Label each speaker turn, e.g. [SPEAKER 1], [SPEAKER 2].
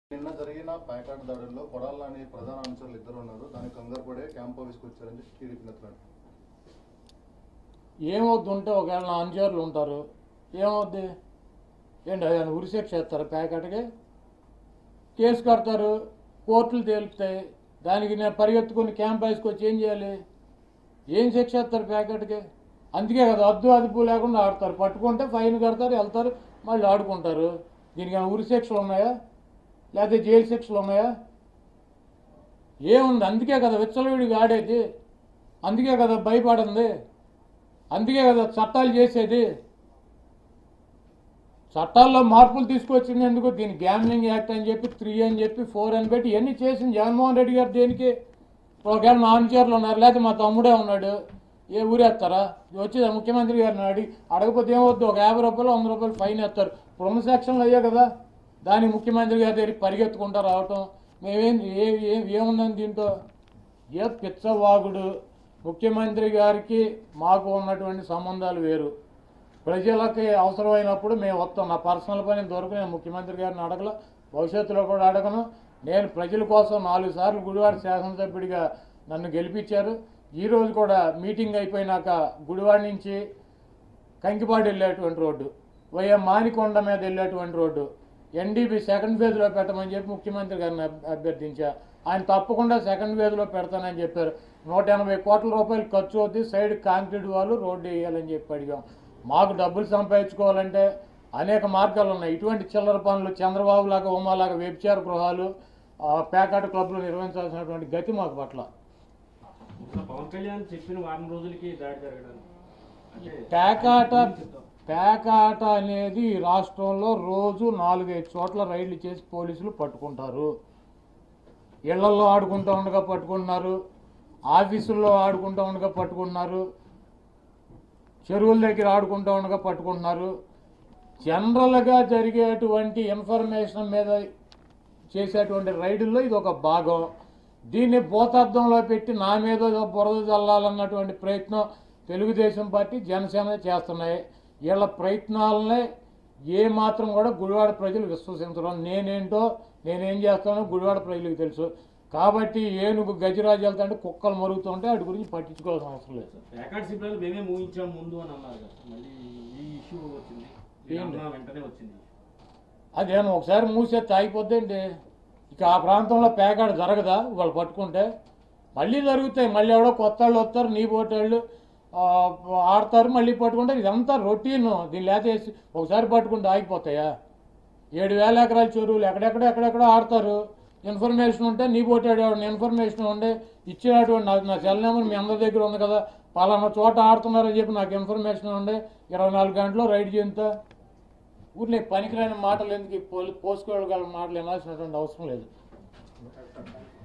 [SPEAKER 1] నిన్న జరిగిన ప్యాకాట్ దాడుల్లో కొడాల అనే ప్రధాన అనుచరులు ఇద్దరు ఉన్నారు దానికి కంగారు పడే క్యాంప్ ఆఫీస్కి వచ్చారని చెప్పి టీడీపీ నేతలు అంటున్నారు.
[SPEAKER 2] ఏమవుద్ది ఉంటే ఒకవేళ నా అనుచరులు ఉంటారు ఏమవుద్ది ఏంటి ఆయన ఉరిశిక్ష చేస్తారు ప్యాకెట్కి కేసు కడతారు కోర్టులు తేలుపుతాయి దానికి నేను పరిగెత్తుకుని క్యాంప్ హౌస్కి వచ్చి ఏం చేయాలి ఏం శిక్ష చేస్తారు ప్యాకెట్కి అందుకే కదా అద్దు అదుపు లేకుండా ఆడతారు పట్టుకుంటే ఫైన్ కడతారు వెళ్తారు మళ్ళీ ఆడుకుంటారు దీనికి ఏమైనా ఉరి శిక్షలు ఉన్నాయా లేకపోతే జైలు శిక్షలు ఉన్నాయా ఏముంది అందుకే కదా విచ్చలవిడిగా ఆడేది అందుకే కదా భయపడింది అందుకే కదా చట్టాలు చేసేది చట్టాల్లో మార్పులు తీసుకొచ్చింది ఎందుకు దీని గ్యామ్లింగ్ యాక్ట్ అని చెప్పి త్రీ అని చెప్పి ఫోర్ అని పెట్టి ఇవన్నీ చేసింది జగన్మోహన్ రెడ్డి గారు దేనికి ఒకవేళ మా అనుచరులు ఉన్నారు లేకపోతే మా తమ్ముడే ఉన్నాడు ఏ ఊరేస్తారా వచ్చి ముఖ్యమంత్రి గారిని అడిగి అడగకపోతే ఏమవుద్ది ఒక యాభై రూపాయలు వంద రూపాయలు ఫైన్ వేస్తారు ఇప్పుడు ఉన్న సెక్షన్లు అయ్యే కదా దానికి ముఖ్యమంత్రి గారి దగ్గరికి పరిగెత్తుకుంటా రావటం మేమేం ఏ ఏ- ఏముందని దీంట్లో ఏ పిచ్చవాగుడు ముఖ్యమంత్రి గారికి మాకు ఉన్నటువంటి సంబంధాలు వేరు ప్రజలకి అవసరమైనప్పుడు మేము వస్తాం నా పర్సనల్ పని దొరకు నేను ముఖ్యమంత్రి గారిని అడగల భవిష్యత్తులో కూడా అడగను నేను ప్రజల కోసం నాలుగు సార్లు గుడివాడ శాసనసభ్యుడిగా నన్ను గెలిపించారు ఈ రోజు కూడా మీటింగ్ అయిపోయినాక గుడివాడ నుంచి కంకిపాడు వెళ్ళేటువంటి రోడ్డు వైఎం మానికొండ మీద వెళ్ళేటువంటి రోడ్డు ఎన్డీపీ సెకండ్ ఫేజ్లో పెట్టమని చెప్పి ముఖ్యమంత్రి గారిని అభ్- అభ్యర్థించా ఆయన తప్పకుండా సెకండ్ ఫేజ్లో పెడతానని చెప్పారు నూట ఎనభై కోట్ల రూపాయలు ఖర్చు అవుద్ది సైడ్ కాంక్రీట్ వాళ్ళు రోడ్డు వేయాలని చెప్పి అడిగాం మాకు డబ్బులు సంపాదించుకోవాలంటే అనేక మార్గాలు ఉన్నాయి ఇటువంటి చిల్లర పనులు చంద్రబాబు లాగా ఉమాలాగా వ్యభిచార గృహాలు ఆ, ప్యాకాట్ క్లబ్లు నిర్వహించాల్సినటువంటి గతి మాకు పట్ల
[SPEAKER 3] ఇంకా పవన్ కళ్యాణ్ చెప్పిన వారం రోజులకి దాడి జరగడం అంటే
[SPEAKER 2] పేకాట పేకాట అనేది ఈ రాష్ట్రంలో రోజు నాలుగైదు చోట్ల రైళ్లు చేసి పోలీసులు పట్టుకుంటారు ఇళ్లల్లో ఆడుకుంటూ ఉండగా పట్టుకుంటున్నారు ఆఫీసుల్లో ఆడుకుంటూ ఉండగా పట్టుకుంటున్నారు చెరువుల దగ్గర ఆడుకుంటూ ఉండగా పట్టుకుంటున్నారు జనరల్గా జరిగేటువంటి ఇన్ఫర్మేషన్ మీద చేసేటువంటి రైడుల్లో ఇది ఒక భాగం దీన్ని భూతార్థంలో పెట్టి నా మీద ఏదో బురద చల్లాలన్నటువంటి ప్రయత్నం తెలుగుదేశం పార్టీ జనసేన చేస్తున్నాయి వీళ్ళ ప్రయత్నాలనే ఏ మాత్రం కూడా గుడివాడ ప్రజలు విశ్వసించడం నేనేంటో నేనేం చేస్తానో గుడివాడ ప్రజలకు తెలుసు కాబట్టి ఏనుగు గజరాజు వెళ్తుంటే కుక్కలు మరుగుతుంటే వాటి గురించి పట్టించుకోవాల్సిన అవసరం లేదు
[SPEAKER 3] ప్యాకాట్ శిబిరాలు మేమే ఊహించాం ముందు అని అన్నారు కదా మళ్ళీ ఈ ఇష్యూ వచ్చింది ఈ
[SPEAKER 2] ఏంటి?
[SPEAKER 3] ఆందోళన వెంటనే వచ్చింది
[SPEAKER 2] అదేమో ఒకసారి మూసేస్తే ఆగిపోద్దండి ఇక ఆ ప్రాంతంలో పేకాడ జరగదా వాళ్ళు పట్టుకుంటే మళ్ళీ జరుగుతాయి మళ్ళీ ఎవడో కొత్త వాళ్ళు వస్తారు నీ పోటోళ్ళు ఆ, ఆడతారు మళ్ళీ పట్టుకుంటారు ఇదంతా రొటీన్ దీన్ని లేతేసి ఒకసారి పట్టుకుంటే ఆగిపోతాయా ఏడు వేల ఎకరాల చెరువులు ఎక్కడెక్కడ ఎక్కడెక్కడ ఆడతారు ఇన్ఫర్మేషన్ ఉంటే నీ పోటాడు ఎవరిని ఇన్ఫర్మేషన్ ఉండే ఇచ్చినటువంటి నాకు నా సెల్ నెంబర్ మీ అందరి దగ్గర ఉంది కదా పలానా చోట ఆడుతున్నారని చెప్పి నాకు ఇన్ఫర్మేషన్ ఉండే ఇరవై నాలుగు గంటల్లో రైడ్ చేయంతా ఊరిని పనికిరాని మాటలు ఎందుకు ఈ పోలి పోసుకోగల మాటలు వినాల్సినటువంటి అవసరం లేదు